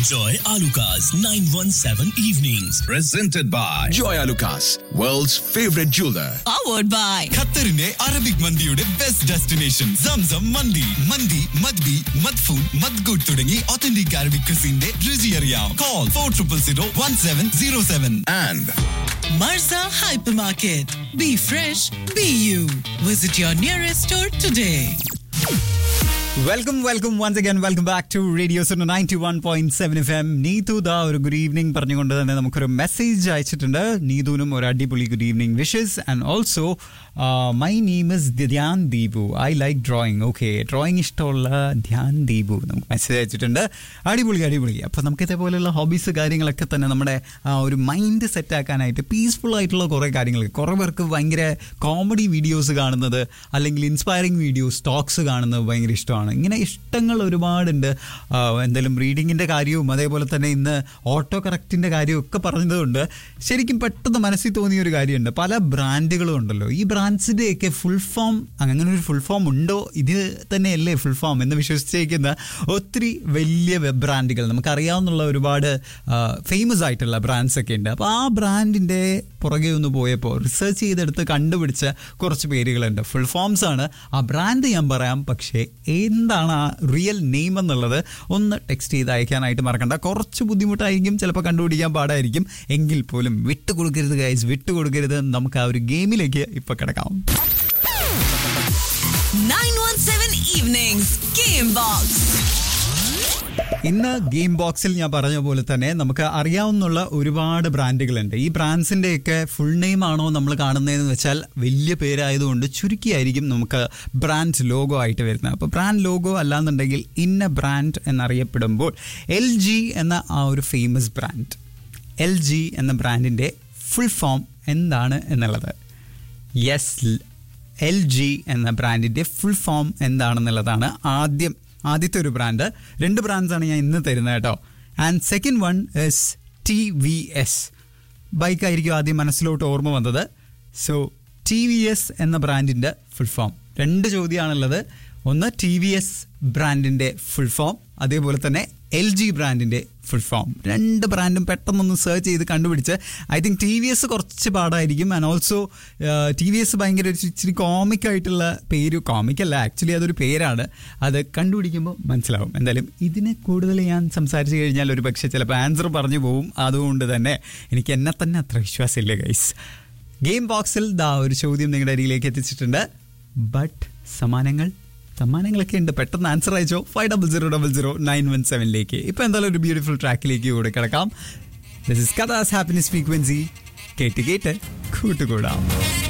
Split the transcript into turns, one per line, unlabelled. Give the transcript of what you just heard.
Joy Alucas 917 Evenings.
Presented by
Joy Lucas, world's favorite jeweler.
powered by
ഖത്തറിന്റെ Arabic മന്തിയുടെ best destination Zamzam മന്തി മന്തി മദ്ബി മദ്ഫൂൻ മദ്ഗുഡ് തുടങ്ങി ഒത്തന്റിക് അറബിക് ക്രിസിന്റെ രുചി അറിയാം call for triple zero one seven zero seven
And
Marza Hypermarket. Be fresh, be you. Visit your nearest store today.
Welcome welcome once again welcome back to radio zone ninety one point seven F M Neethu ദാ ഒരു good evening പറഞ്ഞുകൊണ്ട് തന്നെ നമുക്കൊരു message അയച്ചിട്ടുണ്ട് നീതുവിനും ഒരു അടിപൊളി good evening wishes and also my name is Dhyan Deepu I like drawing okay drawing ഇഷ്ടമുള്ള ധ്യാൻ ദീപു നമുക്ക് മെസ്സേജ് അയച്ചിട്ടുണ്ട് അടിപൊളി അടിപൊളി അപ്പോൾ നമുക്ക് ഇതേപോലെയുള്ള ഹോബീസ് കാര്യങ്ങളൊക്കെ തന്നെ നമ്മുടെ ആ, ഒരു മൈൻഡ് സെറ്റ് ആക്കാനായിട്ട് പീസ്ഫുൾ ആയിട്ടുള്ള കുറേ കാര്യങ്ങൾ കുറേ പേർക്ക് ഭയങ്കര കോമഡി വീഡിയോസ് കാണുന്നത് അല്ലെങ്കിൽ ഇൻസ്പയറിംഗ് വീഡിയോസ് ടോക്സ് കാണുന്നത് ഭയങ്കര ഇഷ്ടമാണ് ഇങ്ങനെ ഇഷ്ടങ്ങൾ ഒരുപാടുണ്ട് ആ, എന്തായാലും റീഡിങ്ങിൻ്റെ കാര്യവും അതേപോലെ തന്നെ ഇന്ന് ഓട്ടോ കറക്റ്റിൻ്റെ കാര്യവും ഒക്കെ പറഞ്ഞതുകൊണ്ട് ശരിക്കും പെട്ടെന്ന് മനസ്സിൽ തോന്നിയ ഒരു കാര്യമുണ്ട് പല ബ്രാൻഡുകളും ഉണ്ടല്ലോ ഈ ബ്രാൻഡ്സിൻ്റെയൊക്കെ ഫുൾ ഫോം അങ്ങനെ ഒരു ഫുൾ ഫോം ഉണ്ടോ ഇത് തന്നെയല്ലേ ഫുൾ ഫോം എന്ന് വിശ്വസിച്ചേക്കുന്ന ഒത്തിരി വലിയ വെബ് ബ്രാൻഡുകൾ നമുക്കറിയാവുന്ന ഒരുപാട് ഫേമസ് ആയിട്ടുള്ള ബ്രാൻഡ്സ് ഒക്കെ ഉണ്ട് അപ്പോൾ ആ ബ്രാൻഡിൻ്റെ പുറകെ ഒന്ന് പോയപ്പോൾ റിസർച്ച് ചെയ്തെടുത്ത് കണ്ടുപിടിച്ച കുറച്ച് പേരുകളുണ്ട് ഫുൾ ഫോംസ് ആണ് ആ ബ്രാൻഡ് ഞാൻ പറയാം പക്ഷേ എന്താണ് ആ റിയൽ നെയിം എന്നുള്ളത് ഒന്ന് ടെക്സ്റ്റ് ചെയ്ത് അയക്കാനായിട്ട് മറക്കണ്ട കുറച്ച് ബുദ്ധിമുട്ടായിരിക്കും ചിലപ്പോൾ കണ്ടുപിടിക്കാൻ പാടായിരിക്കും എങ്കിൽ പോലും വിട്ടുകൊടുക്കരുത് ഗൈസ് വിട്ടുകൊടുക്കരുത് നമുക്ക് ആ ഒരു ഗെയിമിലേക്ക് ഇപ്പോൾ കിടക്കാം
917 Evenings Game Box.
ഇന്ന് ഗെയിം ബോക്സിൽ ഞാൻ പറഞ്ഞ പോലെ തന്നെ നമുക്ക് അറിയാവുന്ന ഒരുപാട് ബ്രാൻഡുകളുണ്ട് ഈ ബ്രാൻഡ്സിൻ്റെയൊക്കെ ഫുൾ നെയിം ആണോ നമ്മൾ കാണുന്നതെന്ന് വെച്ചാൽ വലിയ പേരായതുകൊണ്ട് ചുരുക്കിയായിരിക്കും നമുക്ക് ബ്രാൻഡ് ലോഗോ ആയിട്ട് വരുന്നത് അപ്പോൾ ബ്രാൻഡ് ലോഗോ അല്ലാന്നുണ്ടെങ്കിൽ ഇന്ന ബ്രാൻഡ് എന്നറിയപ്പെടുമ്പോൾ എൽ ജി എന്ന ആ ഒരു ഫേമസ് ബ്രാൻഡ് എൽ ജി എന്ന ബ്രാൻഡിൻ്റെ ഫുൾ ഫോം എന്താണ് എന്നുള്ളത് യെസ് എൽ ജി എന്ന ബ്രാൻഡിൻ്റെ ഫുൾ ഫോം എന്താണെന്നുള്ളതാണ് ആദ്യം ആദ്യത്തെ ഒരു ബ്രാൻഡ് രണ്ട് ബ്രാൻഡ്സാണ് ഞാൻ ഇന്ന് തരുന്നത് കേട്ടോ and second one is T V S ബൈക്കായിരിക്കും ആദ്യം മനസ്സിലോട്ട് ഓർമ്മ വന്നത് സോ ടി വി എസ് എന്ന ബ്രാൻഡിൻ്റെ ഫുൾ ഫോം രണ്ട് ചോദ്യമാണുള്ളത് ഒന്ന് ടി വി എസ് ബ്രാൻഡിൻ്റെ ഫുൾ ഫോം അതേപോലെ തന്നെ എൽ ജി ബ്രാൻഡിൻ്റെ ഫുൾ ഫോം രണ്ട് ബ്രാൻഡും പെട്ടെന്നൊന്ന് സെർച്ച് ചെയ്ത് കണ്ടുപിടിച്ച് I think T V S കുറച്ച് പാടായിരിക്കും and also T V S ഭയങ്കര ഒരു ഇച്ചിരി കോമിക് ആയിട്ടുള്ള പേര് കോമിക് അല്ല ആക്ച്വലി അതൊരു പേരാണ് അത് കണ്ടുപിടിക്കുമ്പോൾ മനസ്സിലാവും എന്തായാലും ഇതിനെ കൂടുതൽ ഞാൻ സംസാരിച്ച് കഴിഞ്ഞാൽ ഒരു പക്ഷേ ചിലപ്പോൾ ആൻസർ പറഞ്ഞു പോവും അതുകൊണ്ട് തന്നെ എനിക്ക് എന്നെ തന്നെ അത്ര വിശ്വാസമില്ല ഗൈസ് ഗെയിം ബോക്സിൽ ദാ ഒരു ചോദ്യം നിങ്ങളുടെ അരികിലേക്ക് എത്തിച്ചിട്ടുണ്ട് ബട്ട് സമ്മാനങ്ങൾ സമ്മാനങ്ങളൊക്കെ ഉണ്ട് പെട്ടെന്ന് ആൻസർ അയച്ചോ five double zero double zero nine one സെവനിലേക്ക് ഇപ്പൊ എന്തായാലും ഒരു ബ്യൂട്ടിഫുൾ ട്രാക്കിലേക്ക് കൂടെ കിടക്കാം ദിസ് ഇസ് കഥാസ് ഹാപ്പിനെസ് ഫ്രീക്വൻസി കേട്ട് കേട്ട് കൂട്ടുകൂടാം